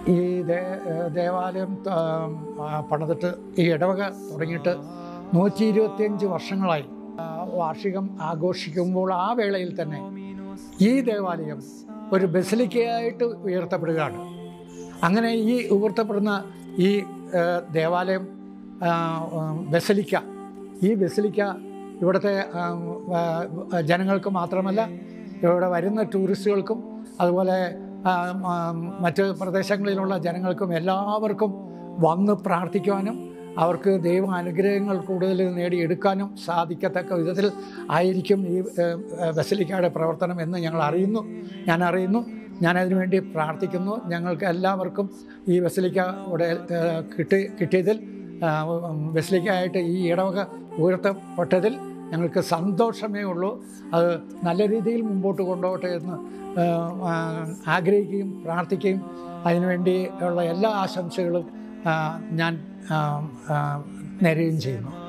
ഈ ദേ- ദേവാലയം ത- ആ, പണിതിട്ട് ഈ ഇടവക തുടങ്ങിയിട്ട് നൂറ്റി ഇരുപത്തിയഞ്ച് വർഷങ്ങളായി ആ, വാർഷികം ആഘോഷിക്കുമ്പോൾ ആ വേളയിൽ തന്നെ ഈ ദേവാലയം ഒരു ബസിലിക്കയായിട്ട് ഉയർത്തപ്പെടുകയാണ് അങ്ങനെ ഈ ഉയർത്തപ്പെടുന്ന ഈ ആ, ദേവാലയം ആ, ഉം, ബസലിക്ക ഈ ബസലിക്ക ഇവിടുത്തെ ആ, ആ, ജനങ്ങൾക്ക് മാത്രമല്ല ഇവിടെ വരുന്ന ടൂറിസ്റ്റുകൾക്കും അതുപോലെ ആ, ആ, മറ്റ് പ്രദേശങ്ങളിലുള്ള ജനങ്ങൾക്കും എല്ലാവർക്കും വന്ന് പ്രാർത്ഥിക്കുവാനും അവർക്ക് ദൈവ അനുഗ്രഹങ്ങൾ കൂടുതൽ നേടിയെടുക്കാനും സാധിക്കത്തക്ക വിധത്തിൽ ആയിരിക്കും ഈ ഏഹ്, ഏഹ്, ബസലിക്കയുടെ പ്രവർത്തനം എന്ന് ഞങ്ങൾ അറിയുന്നു ഞാൻ അറിയുന്നു ഞാനതിനു വേണ്ടി പ്രാർത്ഥിക്കുന്നു ഞങ്ങൾക്ക് എല്ലാവർക്കും ഈ ബസലിക്ക ഇവിടെ ഏഹ്, കിട്ടി കിട്ടിയതിൽ ആഹ്, ഉം, ബസലിക്കയായിട്ട് ഈ ഇടവക ഉയർത്തപ്പെട്ടതിൽ ഞങ്ങൾക്ക് സന്തോഷമേ ഉള്ളൂ അത് നല്ല രീതിയിൽ മുമ്പോട്ട് കൊണ്ടുപോകട്ടെ എന്ന് ആഹ്, ആഹ്, ആഗ്രഹിക്കുകയും പ്രാർത്ഥിക്കുകയും അതിനുവേണ്ടി ഉള്ള എല്ലാ ആശംസകളും ആഹ്, ഞാൻ ആഹ്, ആഹ്, നേരുകയും ചെയ്യുന്നു